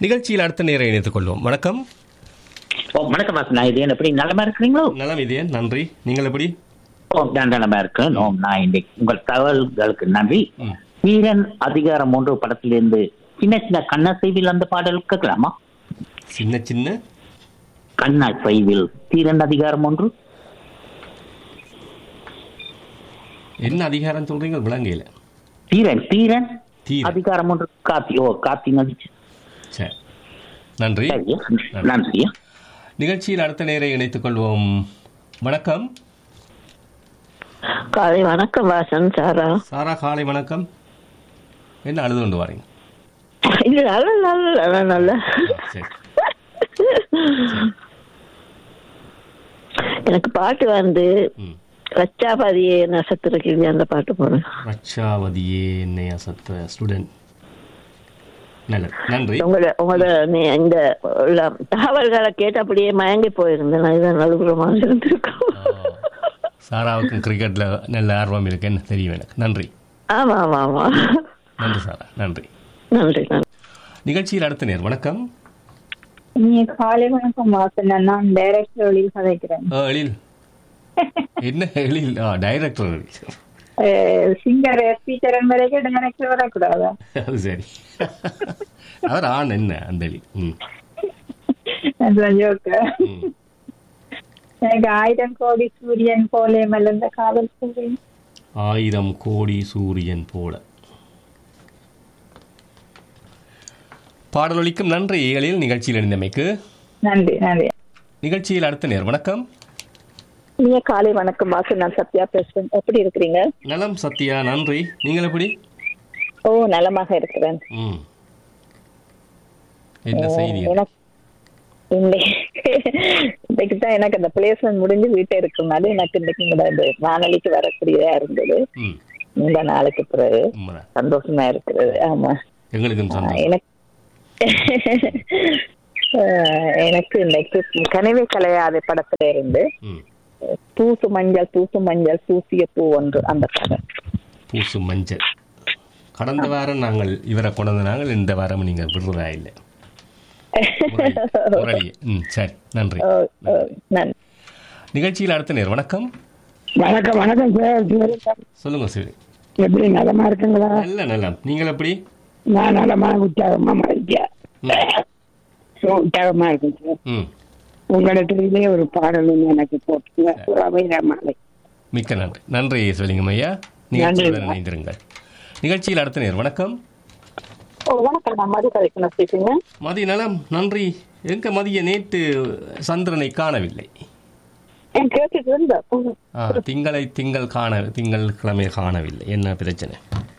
நிகழ்ச்சியில் அடுத்த நேரம் இணைத்துக் கொள்வோம் வணக்கம் ஓ வணக்கம் வாசனா இது எப்படி நலமா இருக்கிறீங்களோ நலம் இதே நன்றி நீங்கள் எப்படி ஓ நான் நலமா இருக்கேன் ஓ நான் இன்னைக்கு உங்கள் தகவல்களுக்கு நன்றி ம். வீரன் அதிகாரம் ஒன்று படத்திலிருந்து சின்ன சின்ன கண்ணா செய்வில் அந்த பாடல் கேட்கலாமா சின்ன சின்ன கண்ணா செய்வில் தீரன் அதிகாரம் ஒன்று என்ன அதிகாரம் சொல்றீங்க விளங்கையில் தீரன் தீரன் தீர அதிகாரம் ஒன்று காத்தி ஓ காத்தி நடிச்சு சரி நன்றி சரியா நன்றியா நிகழ்ச்சியில் அடுத்த நேரம் இணைத்துக் கொள்வோம் வணக்கம் காலை வணக்கம் வாசன் சாரா சாரா காலை வணக்கம் என்ன அழுது கொண்டு வரீங்க இல்ல நல்ல நல்ல நல்ல நல்ல சரி எனக்கு பாட்டு வந்து ம் ரச்சாபாதியே நசத்திருக்கீங்க அந்த பாட்டு போடுங்க ரட்சாவதியே என்னை அசத்த ஸ்டூடெண்ட் நல்லது நன்றி உங்களோட உங்களோட நீ இந்த உள்ள தகவல்களை கேட்டபடியே மயங்கி போயிருந்தேன் நான் இதான் நடுப்புறமாக இருந்திருக்கோம் ஆ, சாராவுக்கும் கிரிக்கெட்ல நல்ல ஆர்வம் இருக்கு என்ன தெரியும் எனக்கு நன்றி ஆமா ஆமா ஆமா நன்றி சாரா நன்றி நன்றி நன்றி நிகழ்ச்சியில் அடுத்த நேர் வணக்கம் நீங்க காலை வணக்கம் வாசன் நான் டைரக்டர் வழியில் கதைக்கிறேன் ஆ, எழில் என்ன எழில் ஆ director Ezhil singer SP Charan வரைக்கும் டைரக்டர் வரக்கூடாதா அது சரி அவர் ஆண் என்ன அந்த எழில் ம் அதுதான் ஜோக்கு ம். எனக்கு ஆயிரம் கோடி சூரியன் போலே மலர்ந்த காதல் சூரியன் ஆயிரம் கோடி சூரியன் போல பாடலொலிக்கும் நன்றி எழில் நிகழ்ச்சியில் இணைந்தமைக்கு நன்றி நன்றி நிகழ்ச்சியில் அடுத்த நேர் வணக்கம் நீங்க காலை வணக்கம் வாசன் நான் சத்யா பேசுறேன் எப்படி இருக்கிறீங்க நலம் சத்யா நன்றி நீங்கள் எப்படி ஓ நலமாக இருக்கிறேன் ம் என்ன செய்தி எனக்கு இன்னைக்கு இன்னைக்கு தான் எனக்கு அந்த பிளேஸ்மெண்ட் முடிஞ்சு வீட்டை இருக்குனால எனக்கு இன்னைக்கு இந்த இந்த வானொலிக்கு வரக்கூடியதா இருந்தது ம் இந்த நாளுக்கு பிறகு உண்மைதான் சந்தோஷமா இருக்கிறது ஆமா எங்களுக்கும் ஆஹ் சந்தோஷம் எனக்கு ஆஹ் எனக்கு இன்னைக்கு கனவே கலையாத படத்துல இருந்து ம் பூசு மஞ்சள் பூசு மஞ்சள் பூசிய பூ ஒன்று அந்த படம் பூசு மஞ்சள் கடந்த வாரம் நாங்கள் இவரை கொண்டு வந்து நாங்கள் இந்த வாரம் நீங்கள் விடுறதா இல்லை முரளி- முரளி ம் சரி நன்றி ஓ, ஓ, நன்றி நிகழ்ச்சியில் அடுத்த நேர் வணக்கம் வணக்கம் வணக்கம் சார் சிவரத்தன். சொல்லுங்க சிவரி எப்படி நலமா இருக்குங்களா நல்ல நலம் நீங்கள் எப்படி நான் நலமா உற்சாகமா மகிழ்ச்சியா உற்சாகமா இருக்கேன் சார் ம் உங்களிடத்திலே ஒரு பாடலும் எனக்கு போட்டுங்க புறவை மாலை மிக்க நன்றி நன்றி சிவலிங்கம் ஐயா நிகழ்ச்சியுடன் இணைந்திருங்கள் நிகழ்ச்சியில் அடுத்த நேர் வணக்கம் ஓ வணக்கம் நான் மது கதைக்கணும் பேசுங்க மதிய நலம் நன்றி எங்க மதிய நேற்று சந்திரனை காணவில்லை கேட்டுட்டு இருந்தேன் ஆ, திங்களை திங்கள் காண திங்கள் கிழமை காணவில்லை என்ன பிரச்சனை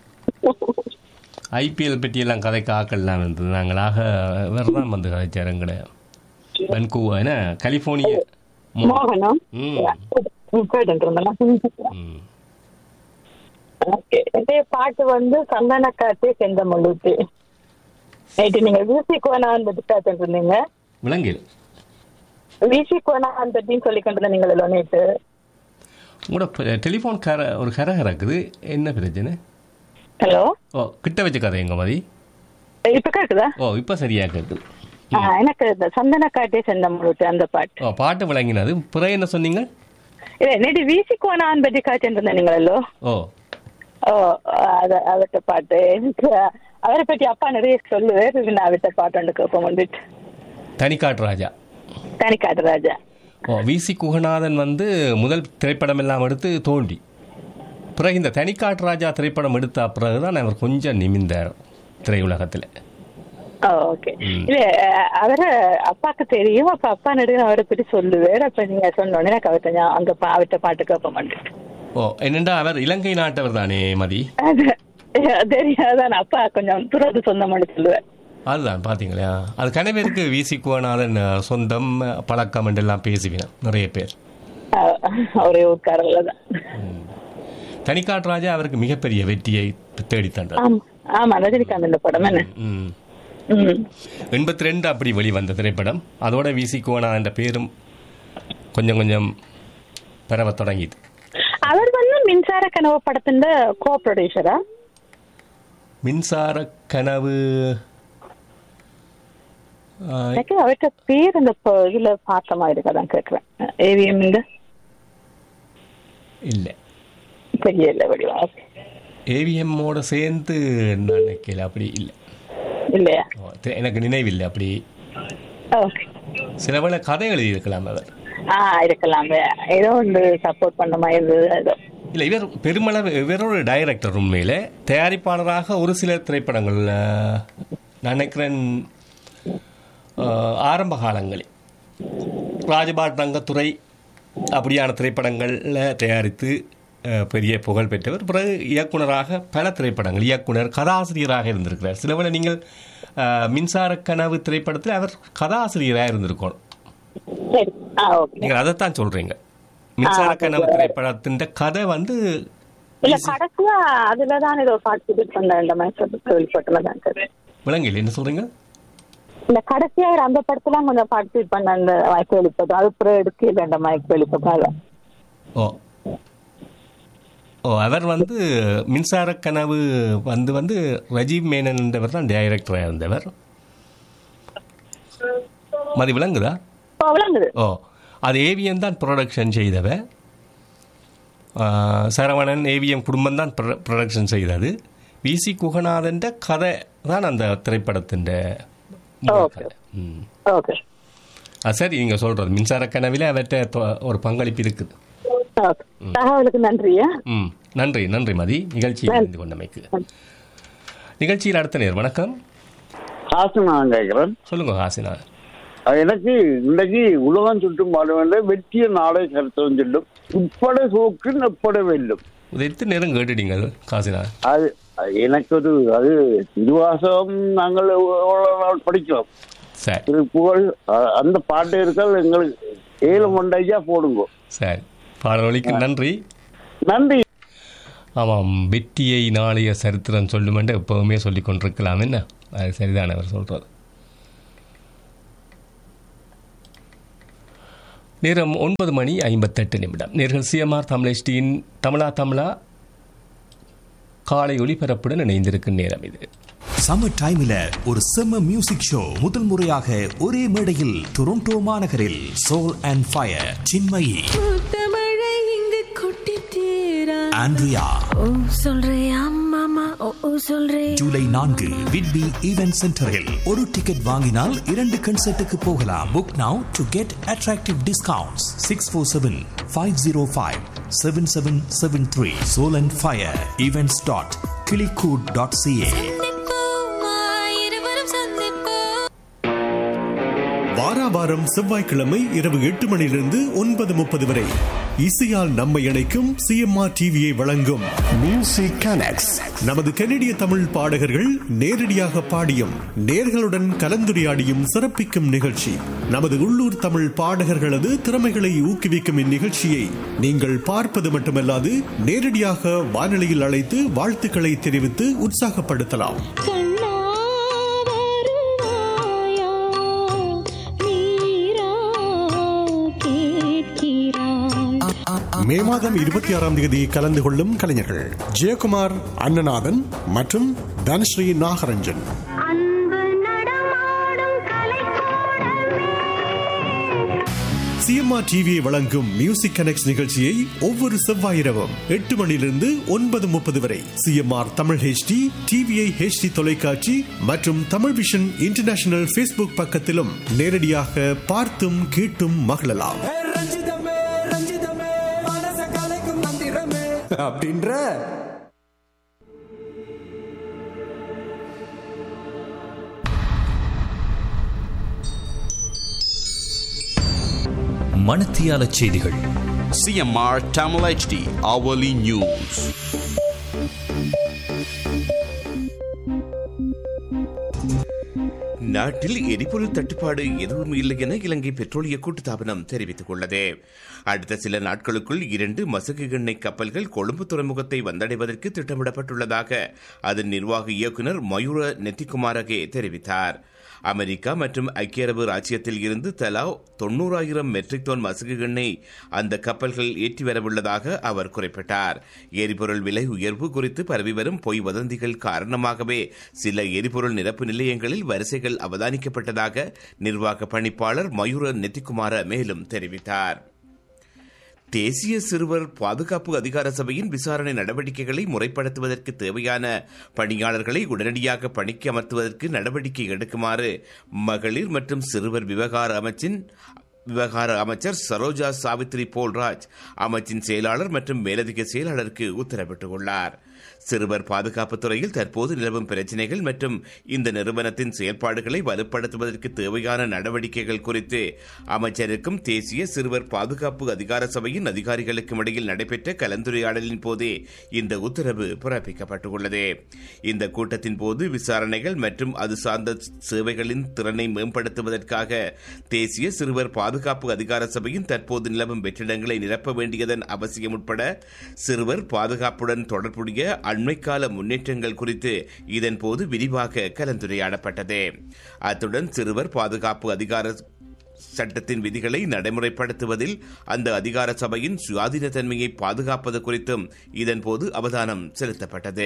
ஐபிஎல் பற்றியெல்லாம் கதைக்க ஆக்கள்லாம் இருந்தது நாங்களாக வேறு தான் வந்து கதைச்சார் எங்கட வென்கூவா என்ன கலிஃபோர்னியா மோ- மோகனம் ம் கேட்டு இருந்தேன் ம் ஓகே இதே பாட்டு வந்து சந்தன காட்டு செந்தமல்லுக்கு நைட்டு நீங்க வீசி கோனான் பத்தி காத்துட்டு இருந்தீங்க விலங்கில் வீசி கோனான் பத்தின்னு சொல்லி கொண்டு நீங்களோ நேற்று உங்களோட ப- டெலிஃபோன் கர ஒரு கரை இருக்குது என்ன பிரச்சனை ஹலோ ஓ கிட்ட வச்ச கதை எங்க மதி இப்ப கேக்குதா ஓ இப்போ சரியா கேட்குது ஆ, எனக்கு இந்த சந்தன காட்டே செந்தமல்லுக்கு அந்த பாட்டு ஓ பாட்டு விளங்கினது பிறகு என்ன சொன்னீங்க இல்ல நேற்று வீசி கோனான் பத்தி காத்துட்டு இருந்தேன் நீங்களோ ஓ ஓ அத அவர்கிட்ட பாட்டு எனக்கு அவரை பத்தி அப்பா நிறைய சொல்லுவார் நான் அவர்கிட்ட பாட்டு ஒன்று கேட்போம் வந்துட்டு தனிக்காட்டு ராஜா தனிக்காட்டு ராஜா ஓ விசி குகநாதன் வந்து முதல் திரைப்படம் எல்லாம் எடுத்து தோண்டி பிறகு இந்த தனிக்காட்டு ராஜா திரைப்படம் எடுத்த பிறகு தான் அவர் கொஞ்சம் நிமிந்தார் திரையுலகத்தில் ஓ ஓகே இல்ல அஹ், அவரை அப்பாக்கு தெரியும் அப்ப அப்பா நடுவே அவரை பத்தி சொல்லுவார் அப்ப நீங்க சொன்னோடனே எனக்கு அவர்கிட்ட ஞா- அங்க பா- அவர்கிட்ட பாட்டு கேட்ப மாட்டேன் ஓ என்னென்றா அவர் இலங்கை நாட்டவர் தானே மதி அது தெரியாதான் அப்பா கொஞ்சம் துறது சொந்தமானு சொல்லுவேன் அதுதான் பார்த்தீங்களா அது கனவேருக்கு விசி குகநாதன் அஹ், சொந்தம் அஹ், பழக்கம் என்றெல்லாம் பேசுவினோம் நிறைய பேர் ஒரே ஊர்க்காரங்கள தான் தனிக்காட்டு ராஜா அவருக்கு மிகப்பெரிய வெற்றியை தேடித்தந்தார் ஆமா ஆமா ரஜினிகாந்த் இந்த படம் என்ன ம் ம் எண்பத்தி ரெண்டு அப்படி வெளிவந்த திரைப்படம் அதோட விசி குகநாதன் என்ற பேரும் கொஞ்சம் கொஞ்சம் பரவத் தொடங்கிது அவர் வந்து மின்சார கனவு படத்தின் கோ ப்ரொடியூசரா மின்சார கனவு எனக்கு அவர்கிட்ட பேர் அந்த ப- இதுல பார்த்த மாதிரி இருக்கதான் கேட்கிறேன் ஏவிஎம் இந்த இல்லை தெரியல வடிவம் ஓகே ஏவிஎம்மோட சேர்ந்து நான் நினைக்கல அப்படி இல்லை இல்லையா ஓ, தெ- எனக்கு நினைவில்லை அப்படி ஓகே சில வேளை கதை எழுதியிருக்கலாம் அவர் ஆ இருக்கலாம் ஏதோ ஒன்று சப்போர்ட் பண்ண மாதிரி இருந்தது ஏதோ இல்லை இவர் பெருமளவு இவர் ஒரு டைரக்டர் உண்மையில் தயாரிப்பாளராக ஒரு சில திரைப்படங்கள் அஹ், நான் நினைக்கிறேன் அஹ், ஆரம்ப காலங்களில் ராஜபாட் ரங்கத்துறை அப்படியான திரைப்படங்களில் தயாரித்து அஹ், பெரிய புகழ் பெற்றவர் பிறகு இயக்குனராக பல திரைப்படங்கள் இயக்குனர் கதாசிரியராக இருந்திருக்கிறார் சிலவேளை நீங்கள் அஹ், மின்சார கனவு திரைப்படத்தில் அவர் கதாசிரியராக இருந்திருக்கணும் சரி ஆ ஓகே நீங்கள் அதைத்தான் சொல்கிறீங்க மின்சார கனவு திரைப்படத்தின் கதை வந்து இல்ல கடைசியா அதுலதான் ஏதோ பார்ட்டிசிபேட் பண்ண இந்த மாதிரி சொல்லி கேள்விப்பட்டுலதான் சார் விளங்கல என்ன சொல்கிறீங்க இந்த கடைசியா அவர் அந்த படத்துல கொஞ்சம் பார்ட்டிசிபேட் பண்ண அந்த வாய்ப்பு வெளிப்பட்டோம் அது அப்புறம் எடுக்க இந்த மாதிரி வெளிப்பட்டாங்க ஓ ஓ அவர் வந்து மின்சார கனவு வந்து வந்து ரஜீவ் மேனன் என்றவர் தான் டைரக்டராக இருந்தவர் மதி விளங்குதா இப்போ விளங்குது ஓ அது ஏவிஎம் தான் ப்ரொடக்ஷன் செய்தவர் ஆ, சரவணன் ஏவிஎம் குடும்பம் தான் ப்ரொடக்ஷன் செய்தது விசி குகநாதன் கதை தான் அந்த திரைப்படத்தின் Okay. ம் ஓகே ஆ, சரி நீங்கள் சொல்கிறது மின்சார கனவில் அவர்கிட்ட தொ- ஒரு பங்களிப்பு இருக்குது ஓகே தகவலுக்கு நன்றியா ம் நன்றி நன்றி மதி நிகழ்ச்சியில் இருந்து கொண்டமைக்கு நிகழ்ச்சியில் அடுத்த நேர் வணக்கம் ஹாசன் நான் கேட்கிறேன் சொல்லுங்க ஹாசினா அது எனக்கு இன்றைக்கு உலகம் சுற்றும் பாட வேண்டும் வெற்றிய நாடை கருத்தம் சொல்லும் உப்பட சோக்கு நெப்பட வெல்லும் இது எத்தனை நேரம் கேட்டுட்டீங்க காசினா அது அது எனக்கு ஒரு அது திருவாசகம் நாங்கள் எவ்வளவு நாள் படிக்கிறோம் சரி திருப்புகழ் அ- அந்த பாட்டு இருக்கால் எங்களுக்கு ஏழு மண்டையா போடுங்க சரி பாடவழிக்கு நன்றி நன்றி ஆமாம் வெற்றியை நாளைய சரித்திரம் சொல்லுமென்று எப்பவுமே சொல்லிக் கொண்டிருக்கலாம் என்ன அது சரிதான் அவர் சொல்கிறது நேரம் ஒன்பது மணி ஐம்பத்தெட்டு நிமிடம் நேர்கள் சிஎம்ஆர் தமிழ் தமிழா தமிழா காலை ஒளிபரப்புடன் இணைந்திருக்கும் நேரம் இது சம்மர் டைம்ல ஒரு செம்ம மியூசிக் ஷோ முதல் முறையாக ஒரே மேடையில் டொரண்டோ மாநகரில் சோல் அண்ட் ஃபயர் சின்மயி தமிழை இங்கு கொட்டி தீரா ஆண்ட்ரியா ஓ சொல்றியா மாமா ஓ ஓ சொல்றே ஜூலை நான்கு விட்பி ஈவென்ட் சென்டரில் ஒரு டிக்கெட் வாங்கினால் இரண்டு கன்சர்ட்டுக்கு போகலாம் book now to get attractive discounts six four seven five zero five seven seven seven three soul and fire events dot கிளிகூட் டாட் சிஏ சந்திப்போமா இருவரும் சந்திப்போம் வாரா வாரம் செவ்வாய்க்கிழமை இரவு எட்டு மணியிலிருந்து ஒன்பது முப்பது வரை இசையால் நம்மை இணைக்கும் சிஎம்ஆர் டிவியை வழங்கும் மியூசிக் கனெக்ட்ஸ் நமது கனடிய தமிழ் பாடகர்கள் நேரடியாக பாடியும் நேர்களுடன் கலந்துரையாடியும் சிறப்பிக்கும் நிகழ்ச்சி நமது உள்ளூர் தமிழ் பாடகர்களது திறமைகளை ஊக்குவிக்கும் இந்நிகழ்ச்சியை நீங்கள் பார்ப்பது மட்டுமல்லாது நேரடியாக வானொலியில் அழைத்து வாழ்த்துக்களை தெரிவித்து உற்சாகப்படுத்தலாம் கண்ணா வருவாயா நீரா கேட்கிறாய் மே மாதம் இருபத்தி ஆறாம் தேதி கலந்து கொள்ளும் கலைஞர்கள் ஜெயக்குமார் அண்ணநாதன் மற்றும் தனஸ்ரீ நாகரஞ்சன் அன்பு நடமாடும் கலைக்கூடமே சிஎம்ஆர் டிவியை வழங்கும் மியூசிக் கனெக்ட் நிகழ்ச்சியை ஒவ்வொரு செவ்வாய் இரவும் எட்டு மணியிலிருந்து ஒன்பது முப்பது வரை CMR Tamil HD TVI HD தொலைக்காட்சி மற்றும் தமிழ் விஷன் இன்டர்நேஷனல் ஃபேஸ்புக் பக்கத்திலும் நேரடியாக பார்த்தும் கேட்டும் மகிழலாம் ரஞ்சிதமே ரஞ்சிதமே மனச கலைக்கும் மந்திரமே அப்படின்ற மணத்தியால செய்திகள் CMR Tamil HD Hourly News. நாட்டில் எரிபொருள் தட்டுப்பாடு எதுவும் இல்லை என இலங்கை பெட்ரோலிய கூட்டுத்தாபனம் தெரிவித்துக் உள்ளது அடுத்த சில நாட்களுக்குள் இரண்டு மசகு எண்ணெய் கப்பல்கள் கொழும்பு துறைமுகத்தை வந்தடைவதற்கு திட்டமிடப்பட்டுள்ளதாக அதன் நிர்வாக இயக்குநர் மயூர நெத்திகுமாரகே தெரிவித்தார் அமெரிக்கா மற்றும் ஐக்கிய அரபு ராச்சியத்தில் இருந்து தலா தொண்ணூறாயிரம் மெட்ரிக் டன் மசகு எண்ணெய் அந்த கப்பல்கள் ஏற்றி வரவுள்ளதாக அவர் குறிப்பிட்டார் எரிபொருள் விலை உயர்வு குறித்து பரவி வரும் பொய் வதந்திகள் காரணமாகவே சில எரிபொருள் நிரப்பு நிலையங்களில் வரிசைகள் அவதானிக்கப்பட்டதாக நிர்வாக பணிப்பாளர் மயூர நெத்திக்குமார மேலும் தெரிவித்தார் தேசிய சிறுவர் பாதுகாப்பு அதிகார சபையின் விசாரணை நடவடிக்கைகளை முறைப்படுத்துவதற்கு தேவையான பணியாளர்களை உடனடியாக பணிக்கு அமர்த்துவதற்கு நடவடிக்கை எடுக்குமாறு மகளிர் மற்றும் சிறுவர் விவகார அமைச்சின் விவகார அமைச்சர் சரோஜா சாவித்ரி போல்ராஜ் அமைச்சின் செயலாளர் மற்றும் மேலதிக செயலாளருக்கு உத்தரவிட்டுள்ளார் சிறுவர் பாதுகாப்பு துறையில் தற்போது நிலவும் பிரச்சினைகள் மற்றும் இந்த நிறுவனத்தின் செயல்பாடுகளை வலுப்படுத்துவதற்கு தேவையான நடவடிக்கைகள் குறித்து அமைச்சருக்கும் தேசிய சிறுவர் பாதுகாப்பு அதிகார சபையின் அதிகாரிகளுக்கும் இடையில் நடைபெற்ற கலந்துரையாடலின் போதே இந்த உத்தரவு பிறப்பிக்கப்பட்டுள்ளது இந்த கூட்டத்தின் போது விசாரணைகள் மற்றும் அது சார்ந்த சேவைகளின் திறனை மேம்படுத்துவதற்காக தேசிய சிறுவர் பாதுகாப்பு அதிகார சபையின் தற்போது நிலவும் வெற்றிடங்களை நிரப்ப வேண்டியதன் அவசியம் உட்பட சிறுவர் பாதுகாப்புடன் தொடர்புடைய அண்மைக்கால முன்னேற்றங்கள் குறித்து இதன்போது விரிவாக கலந்துரையாடப்பட்டது அத்துடன் சிறுவர் பாதுகாப்பு அதிகார சட்டத்தின் விதிகளை நடைமுறைப்படுத்துவதில் அந்த அதிகார சபையின் சுயாதீனத்தன்மையை பாதுகாப்பது குறித்தும் இதன்போது அவதானம் செலுத்தப்பட்டது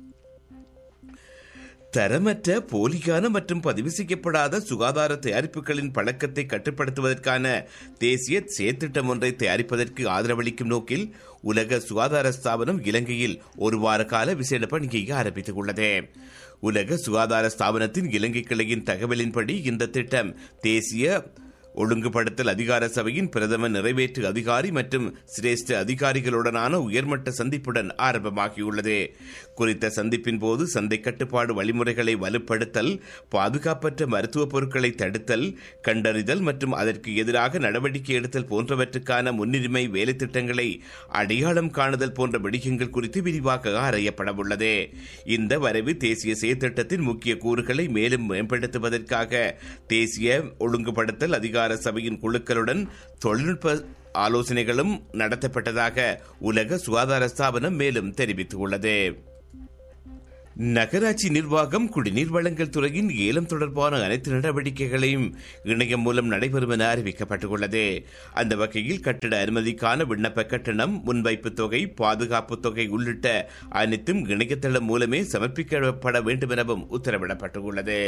தரமற்ற போலியான மற்றும் பதிவு செய்யப்படாத சுகாதார தயாரிப்புகளின் பழக்கத்தை கட்டுப்படுத்துவதற்கான தேசிய செயற்திட்டம் ஒன்றை தயாரிப்பதற்கு ஆதரவளிக்கும் நோக்கில் உலக சுகாதார ஸ்தாபனம் இலங்கையில் ஒரு வார கால விசேட பணியை ஆரம்பித்துள்ளது உலக சுகாதார ஸ்தாபனத்தின் இலங்கை கிளையின் தகவலின்படி இந்த திட்டம் தேசிய ஒழுங்குபடுத்தல் அதிகார சபையின் பிரதம நிறைவேற்று அதிகாரி மற்றும் சிரேஷ்ட அதிகாரிகளுடனான உயர்மட்ட சந்திப்புடன் ஆரம்பமாகியுள்ளது குறித்த சந்திப்பின் போது சந்தை கட்டுப்பாடு வழிமுறைகளை வலுப்படுத்தல் பாதுகாப்பற்ற மருத்துவ பொருட்களை தடுத்தல் கண்டறிதல் மற்றும் அதற்கு எதிராக நடவடிக்கை எடுத்தல் போன்றவற்றுக்கான முன்னுரிமை வேலை திட்டங்களை அடையாளம் காணுதல் போன்ற விடயங்கள் குறித்து விரிவாக ஆராயப்படவுள்ளது இந்த வரைவு தேசிய செயற்திட்டத்தின் முக்கிய கூறுகளை மேலும் மேம்படுத்துவதற்காக தேசிய ஒழுங்குபடுத்தல் அதிகார சபையின் குழுக்களுடன் தொழில்நுட்ப ஆலோசனைகளும் நடத்தப்பட்டதாக உலக சுகாதார ஸ்தாபனம் மேலும் தெரிவித்துள்ளது நகராட்சி நிர்வாகம் குடிநீர் வழங்கல் துறையின் ஏலம் தொடர்பான அனைத்து நடவடிக்கைகளையும் இணையம் மூலம் நடைபெறும் என அறிவிக்கப்பட்டுள்ளது அந்த வகையில் கட்டிட அனுமதிக்கான விண்ணப்ப கட்டணம் முன்வைப்பு தொகை பாதுகாப்பு தொகை உள்ளிட்ட அனைத்தும் இணையதளம் மூலமே சமர்ப்பிக்கப்பட வேண்டும் எனவும் உத்தரவிடப்பட்டுள்ளது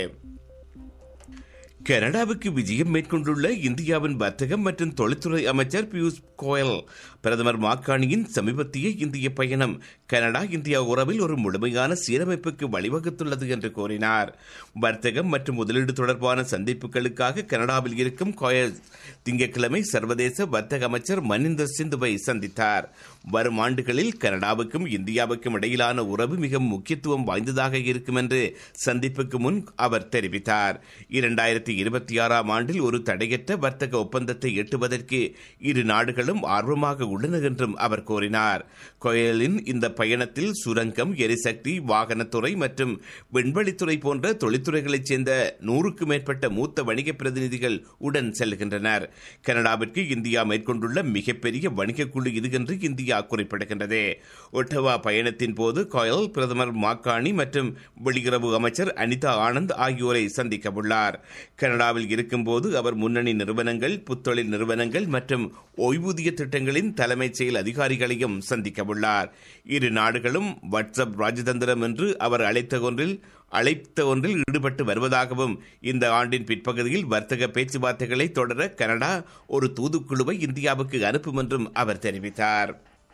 கனடாவுக்கு விஜயம் மேற்கொண்டுள்ள இந்தியாவின் வர்த்தகம் மற்றும் தொழில்துறை அமைச்சர் பியூஷ் கோயல் பிரதமர் மாக்காணியின் சமீபத்திய இந்திய பயணம் கனடா இந்தியா உறவில் ஒரு முழுமையான சீரமைப்புக்கு வழிவகுத்துள்ளது என்று கூறினார் வர்த்தகம் மற்றும் முதலீடு தொடர்பான சந்திப்புகளுக்காக கனடாவில் இருக்கும் கோயல் திங்கட்கிழமை சர்வதேச வர்த்தக அமைச்சர் மனிந்தர் சிந்துவை சந்தித்தார் வரும் ஆண்டுகளில் கனடாவுக்கும் இந்தியாவுக்கும் இடையிலான உறவு மிக முக்கியத்துவம் வாய்ந்ததாக இருக்கும் என்று சந்திப்புக்கு முன் அவர் தெரிவித்தார் இரண்டாயிரத்தி இருபத்தி ஆறாம் ஆண்டில் ஒரு தடையற்ற வர்த்தக ஒப்பந்தத்தை எட்டுவதற்கு இரு நாடுகளும் ஆர்வமாக உள்ளன என்றும் அவர் கூறினார் கோயலின் இந்த பயணத்தில் சுரங்கம் எரிசக்தி வாகனத்துறை மற்றும் விண்வெளித்துறை போன்ற தொழில்துறைகளைச் சேர்ந்த நூறுக்கும் மேற்பட்ட மூத்த வணிக பிரதிநிதிகள் உடன் செல்கின்றனர் கனடாவிற்கு இந்தியா மேற்கொண்டுள்ள மிகப்பெரிய வணிக குழு இது என்று இந்தியா குறிப்பிடுகின்றது ஒட்டவா பயணத்தின் போது கோயல் பிரதமர் மாக்காணி மற்றும் வெளியுறவு அமைச்சர் அனிதா ஆனந்த் ஆகியோரை சந்திக்க உள்ளார் கனடாவில் இருக்கும்போது அவர் முன்னணி நிறுவனங்கள் புத்தொழில் நிறுவனங்கள் மற்றும் ஓய்வூதிய திட்டங்களின் தலைமைச் செயல் அதிகாரிகளையும் சந்திக்க உள்ளார் இரு நாடுகளும் வாட்ஸ்அப் ராஜதந்திரம் என்று அவர் அழைத்த ஒன்றில் அழைத்த ஒன்றில் ஈடுபட்டு வருவதாகவும் இந்த ஆண்டின் பிற்பகுதியில் வர்த்தக பேச்சுவார்த்தைகளை தொடர கனடா ஒரு தூதுக்குழுவை இந்தியாவுக்கு அனுப்பும் என்றும் அவர் தெரிவித்தார்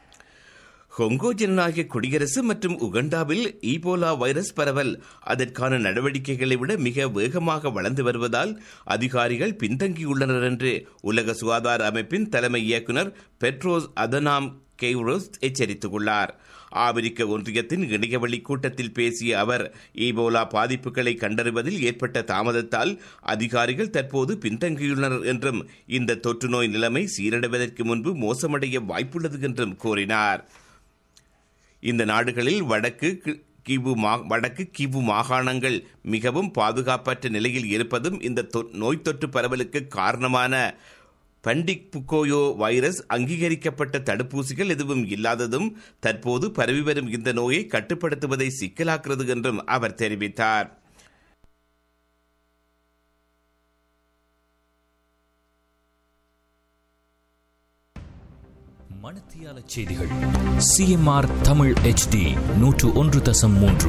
கொங்கோ ஜனநாயக குடியரசு மற்றும் உகண்டாவில் ஈபோலா வைரஸ் பரவல் அதற்கான நடவடிக்கைகளை விட மிக வேகமாக வளர்ந்து வருவதால் அதிகாரிகள் பின்தங்கியுள்ளனர் என்று உலக சுகாதார அமைப்பின் தலைமை இயக்குநர் பெட்ரோஸ் அதனாம் கெய்ரோஸ் எச்சரித்துள்ளார் ஆப்பிரிக்க ஒன்றியத்தின் இணையவழி கூட்டத்தில் பேசிய அவர் ஈபோலா பாதிப்புகளை கண்டறிவதில் ஏற்பட்ட தாமதத்தால் அதிகாரிகள் தற்போது பின்தங்கியுள்ளனர் என்றும் இந்த தொற்று நோய் நிலைமை சீரடைவதற்கு முன்பு மோசமடைய வாய்ப்புள்ளது என்றும் கூறினார் இந்த நாடுகளில் வடக்கு கிவு வடக்கு கிவு மாகாணங்கள் மிகவும் பாதுகாப்பற்ற நிலையில் இருப்பதும் இந்த நோய் தொற்று பரவலுக்கு காரணமான பண்டிக் புக்கோயோ வைரஸ் அங்கீகரிக்கப்பட்ட தடுப்பூசிகள் எதுவும் இல்லாததும் தற்போது பரவி வரும் இந்த நோயை கட்டுப்படுத்துவதை சிக்கலாக்குறது என்றும் அவர் தெரிவித்தார் மணத்தியால செய்திகள் சிஎம்ஆர் தமிழ் HD நூற்று ஒன்று தசம் மூன்று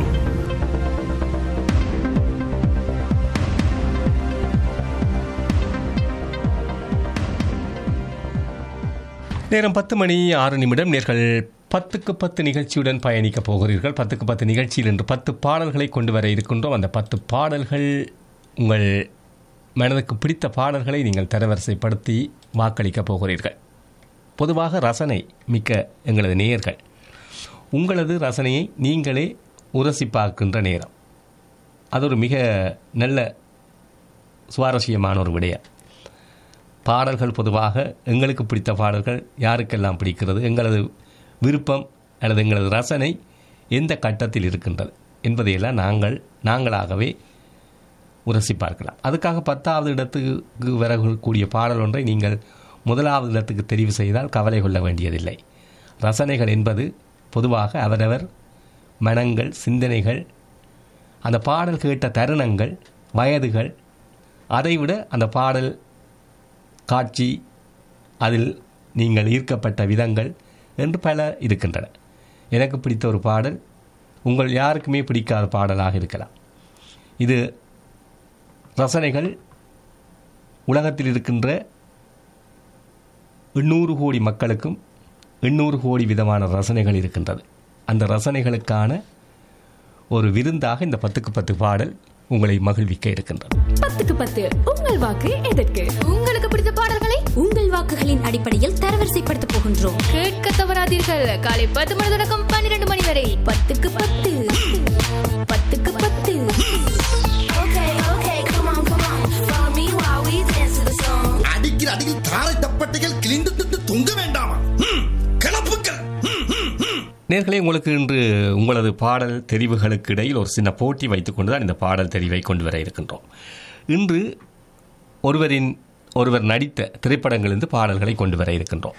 நேரம் பத்து மணி ஆறு நிமிடம் நேர்கள் பத்துக்கு பத்து நிகழ்ச்சியுடன் பயணிக்கப் போகிறீர்கள் பத்துக்கு பத்து நிகழ்ச்சியில் இன்று பத்து பாடல்களை கொண்டு வர இருக்கின்றோம் அந்த பத்து பாடல்கள் உங்கள் மனதுக்கு பிடித்த பாடல்களை நீங்கள் தரவரிசைப்படுத்தி வாக்களிக்கப் போகிறீர்கள் பொதுவாக ரசனை மிக்க எங்களது நேயர்கள் உங்களது ரசனையை நீங்களே உரசி பார்க்கின்ற நேரம் அது ஒரு மிக நல்ல சுவாரஸ்யமான ஒரு விடயம் பாடல்கள் பொதுவாக எங்களுக்கு பிடித்த பாடல்கள் யாருக்கெல்லாம் பிடிக்கிறது எங்களது விருப்பம் அல்லது எங்களது ரசனை எந்த கட்டத்தில் இருக்கின்றது என்பதையெல்லாம் நாங்கள் நாங்களாகவே உரசி பார்க்கலாம் அதுக்காக பத்தாவது இடத்துக்கு வரக்கூடிய பாடல் ஒன்றை நீங்கள் முதலாவது இடத்துக்கு தெரிவு செய்தால் கவலை கொள்ள வேண்டியதில்லை ரசனைகள் என்பது பொதுவாக அவரவர் மனங்கள் சிந்தனைகள் அந்த பாடல் கேட்ட தருணங்கள் வயதுகள் அதைவிட அந்த பாடல் காட்சி அதில் நீங்கள் ஈர்க்கப்பட்ட விதங்கள் என்று பல இருக்கின்றன எனக்கு பிடித்த ஒரு பாடல் உங்கள் யாருக்குமே பிடிக்காத பாடலாக இருக்கலாம் இது ரசனைகள் உலகத்தில் இருக்கின்ற எண்ணூறு கோடி மக்களுக்கும் எண்ணூறு கோடி விதமான ரசனைகள் இருக்கின்றது அந்த ரசனைகளுக்கான ஒரு விருந்தாக இந்த பத்துக்கு பத்து பாடல் உங்களை மகிழ்விக்க இருக்கின்றது பத்துக்கு பத்து உங்கள் வாக்கு எதற்கு உங்களுக்கு பிடித்த பாடல்களை உங்கள் வாக்குகளின் அடிப்படையில் தரவரிசைப்படுத்த போகின்றோம் கேட்க தவறாதீர்கள் காலை பத்து மணி தொடக்கம் பன்னிரண்டு மணி வரை பத்துக்கு பத்து பத்துக்கு பத்து அடிக்கிற அடியில் தாரை தப்பட்டைகள் கிழிந்து திட்டு தொங்க வேண்டாமா ம், கிளப்புக்கள் ம், ம், ம். நேர்களே உங்களுக்கு இன்று உங்களது பாடல் தெரிவுகளுக்கு இடையில் ஒரு சின்ன போட்டி வைத்துக்கொண்டு தான் இந்த பாடல் தெரிவை கொண்டு வர இருக்கின்றோம் இன்று ஒருவரின் ஒருவர் நடித்த திரைப்படங்களிலிருந்து பாடல்களை கொண்டு வர இருக்கின்றோம்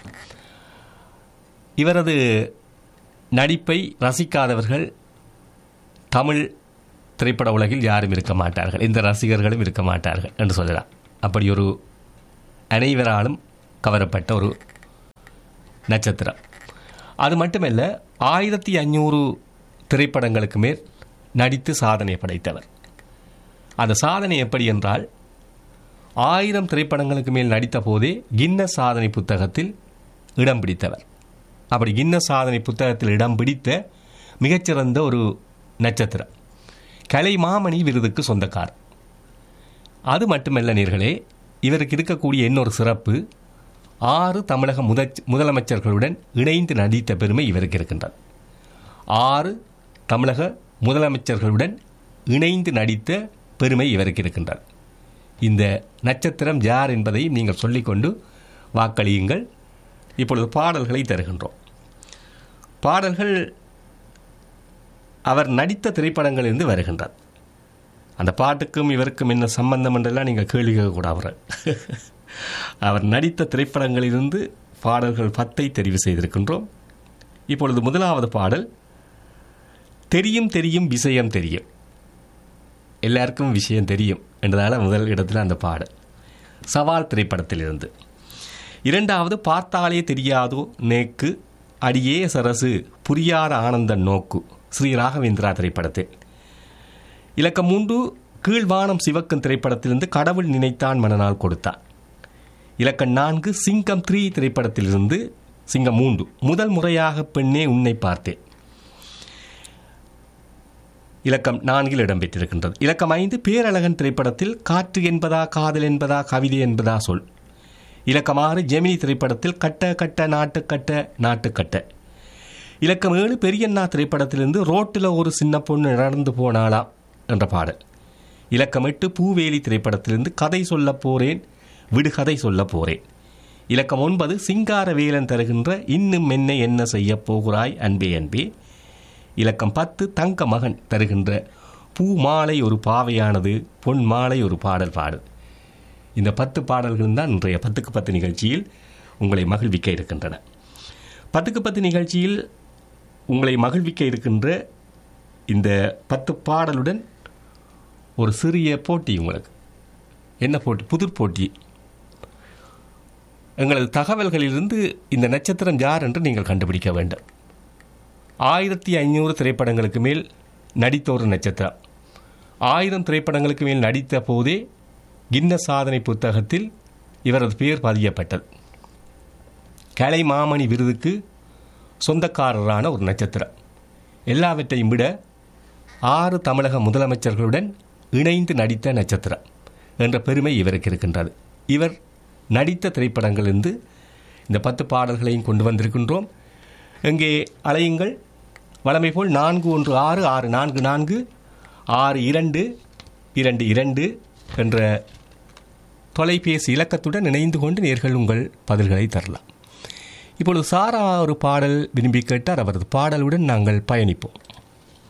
இவரது நடிப்பை ரசிக்காதவர்கள் தமிழ் திரைப்பட உலகில் யாரும் இருக்க மாட்டார்கள் எந்த ரசிகர்களும் இருக்க மாட்டார்கள் என்று சொல்லலாம் அப்படி ஒரு அனைவராலும் கவரப்பட்ட ஒரு நட்சத்திரம் அது மட்டுமல்ல ஆயிரத்தி ஐநூறு திரைப்படங்களுக்கு மேல் நடித்து சாதனை படைத்தவர் அந்த சாதனை எப்படி என்றால் ஆயிரம் திரைப்படங்களுக்கு மேல் நடித்த போதே கின்னஸ் சாதனை புத்தகத்தில் இடம் பிடித்தவர் அப்படி கின்னஸ் சாதனை புத்தகத்தில் இடம் பிடித்த மிகச்சிறந்த ஒரு நட்சத்திரம் கலை மாமணி விருதுக்கு சொந்தக்கார் அது மட்டுமல்ல நேர்களே இவருக்கு இருக்கக்கூடிய இன்னொரு சிறப்பு ஆறு தமிழக முதற் முதலமைச்சர்களுடன் இணைந்து நடித்த பெருமை இவருக்கு இருக்கின்றது ஆறு தமிழக முதலமைச்சர்களுடன் இணைந்து நடித்த பெருமை இவருக்கு இருக்கின்றது இந்த நட்சத்திரம் யார் என்பதையும் நீங்கள் சொல்லிக்கொண்டு வாக்களியுங்கள் இப்பொழுது பாடல்களை தருகின்றோம் பாடல்கள் அவர் நடித்த திரைப்படங்களிலிருந்து வருகின்றார் அந்த பாட்டுக்கும் இவருக்கும் என்ன சம்பந்தம் என்றெல்லாம் நீங்கள் கேள்வி கேட்கக்கூடாது அவர் நடித்த திரைப்படங்களிலிருந்து பாடல்கள் பத்தை தெரிவு செய்திருக்கின்றோம் இப்பொழுது முதலாவது பாடல் தெரியும் தெரியும் விஷயம் தெரியும் எல்லாருக்கும் விஷயம் தெரியும் என்றதால முதல் இடத்துல அந்த பாடல் சவால் திரைப்படத்திலிருந்து இரண்டாவது பார்த்தாலே தெரியாதோ நேக்கு அடியே சரசு புரியாத ஆனந்த நோக்கு ஸ்ரீ ராகவேந்திரா திரைப்படத்தில் இலக்கம் மூன்று கீழ்வானம் சிவக்கும் திரைப்படத்திலிருந்து கடவுள் நினைத்தான் மனநாள் கொடுத்தான் இலக்கம் நான்கு சிங்கம் த்ரீ திரைப்படத்திலிருந்து சிங்கம் மூன்று முதல் முறையாக பெண்ணே உன்னை பார்த்தேன் இலக்கம் நான்கில் இடம்பெற்றிருக்கின்றது இலக்கம் ஐந்து பேரழகன் திரைப்படத்தில் காற்று என்பதா காதல் என்பதா கவிதை என்பதா சொல் இலக்கம் ஆறு ஜெமினி திரைப்படத்தில் கட்ட கட்ட நாட்டுக்கட்ட நாட்டுக்கட்ட இலக்கம் ஏழு பெரியண்ணா திரைப்படத்திலிருந்து ரோட்டில் ஒரு சின்ன பொண்ணு நடந்து போனாளாம் என்ற பாடல் இலக்கம் எட்டு பூவேலி திரைப்படத்திலிருந்து கதை சொல்ல போறேன் விடுகதை சொல்ல போறேன் இலக்கம் ஒன்பது சிங்கார வேலன் தருகின்ற இன்னும் என்ன என்ன செய்ய போகிறாய் அன்பே அன்பே இலக்கம் பத்து தங்க மகன் தருகின்ற பூ மாலை ஒரு பாவையானது பொன் மாலை ஒரு பாடல் பாடு இந்த பத்து பாடல்கள் தான் இன்றைய பத்துக்கு பத்து நிகழ்ச்சியில் உங்களை மகிழ்விக்க இருக்கின்றன பத்துக்கு பத்து நிகழ்ச்சியில் உங்களை மகிழ்விக்க இருக்கின்ற இந்த பத்து பாடலுடன் ஒரு சிறிய போட்டி உங்களுக்கு என்ன போட்டி புதிர் போட்டி எங்களது தகவல்களிலிருந்து இந்த நட்சத்திரம் யார் என்று நீங்கள் கண்டுபிடிக்க வேண்டும் ஆயிரத்தி ஐநூறு திரைப்படங்களுக்கு மேல் நடித்த ஒரு நட்சத்திரம் ஆயிரம் திரைப்படங்களுக்கு மேல் நடித்த போதே கின்ன சாதனை புத்தகத்தில் இவரது பெயர் பதியப்பட்டது கலை மாமணி விருதுக்கு சொந்தக்காரரான ஒரு நட்சத்திரம் எல்லாவற்றையும் விட ஆறு தமிழக முதலமைச்சர்களுடன் இணைந்து நடித்த நட்சத்திரம் என்ற பெருமை இவருக்கு இருக்கின்றது இவர் நடித்த திரைப்படங்களிலிருந்து இந்த பத்து பாடல்களையும் கொண்டு வந்திருக்கின்றோம் இங்கே அலையுங்கள் வழமை போல் நான்கு ஒன்று ஆறு ஆறு நான்கு நான்கு ஆறு இரண்டு இரண்டு இரண்டு என்ற தொலைபேசி இலக்கத்துடன் இணைந்து கொண்டு நேர்கள் உங்கள் பதில்களை தரலாம் இப்பொழுது சாரா ஒரு பாடல் விரும்பி கேட்டார் அவரது பாடலுடன் நாங்கள் பயணிப்போம்